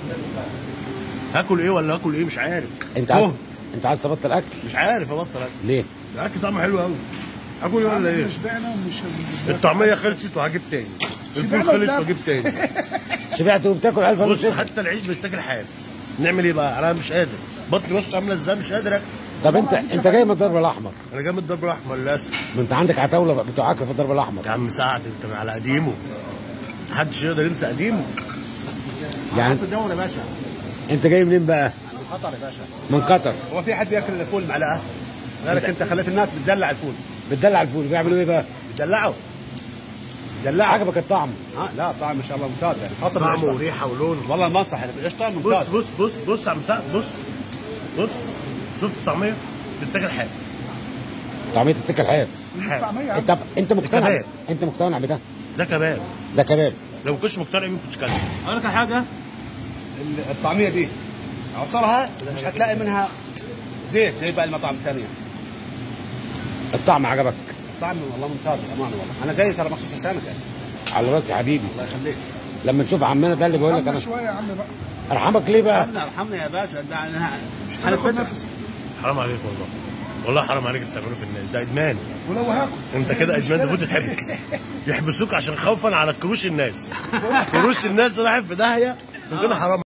هاكل ايه ولا هاكل ايه مش عارف انت عايز أوه، انت عايز تبطل اكل مش عارف ابطل اكل ليه الاكل طعمه حلو قوي هاكل ايه ولا ايه شبعنا ومش الطعميه خلصت وهجيب تاني الفول شبعنا خلص ولا- واجيب تاني شبعت وبتاكل الف بص بص حتى العيش بيتاكل حاف نعمل ايه بقى انا مش قادر بطني بص عامله ازاي مش قادر اكل طب انت انت جاي من الضرب الاحمر انا جاي من الضرب الاحمر للاسف ما انت عندك عتاوله بتوع اكل في الضرب الاحمر يا عم سعد انت على قديمه محدش يقدر ينسى قديمه يعني في الدوري يا باشا انت جاي منين بقى من قطر يا باشا من قطر هو في حد ياكل الفول معلقه غيرك انت خليت الناس بتدلع الفول بتدلع الفول بيعملوا ايه بقى بتدلعه بتدلعه عجبك الطعم ها لا طعم ما شاء الله ممتاز يعني خاصه طعمه بالقشطه وريحه ولون والله المنصح اللي بالقشطه بص ممتاز بص بص بص يا عم سعد بص بص شفت الطعميه بتتاكل حاف طعميه التكه الحاف حاف انت انت مقتنع كباب. انت مقتنع بده ده كباب ده كباب لو ما كنتش مقتنع ما كنتش كلت اقول لك على حاجه ال- الطعميه دي عصرها مش هتلاقي منها زيت زي باقي المطاعم الثانيه الطعم عجبك الطعم والله ممتاز بامانه والله انا جاي ترى مخصوص عشانك يعني على راسي حبيبي الله يخليك لما تشوف عمنا ده اللي بيقول لك انا شويه يا عم بقى ارحمك ليه بقى ارحمنا ارحمنا يا باشا ده انا هناخد هنفتح نفس حرام عليك والله والله حرام عليك اللي بتعمله في الناس ده ادمان ولو هاكل انت كده ادمان المفروض تتحبس يحبسوك عشان خوفا على كروش الناس كروش الناس رايحين في داهيه وكده حرام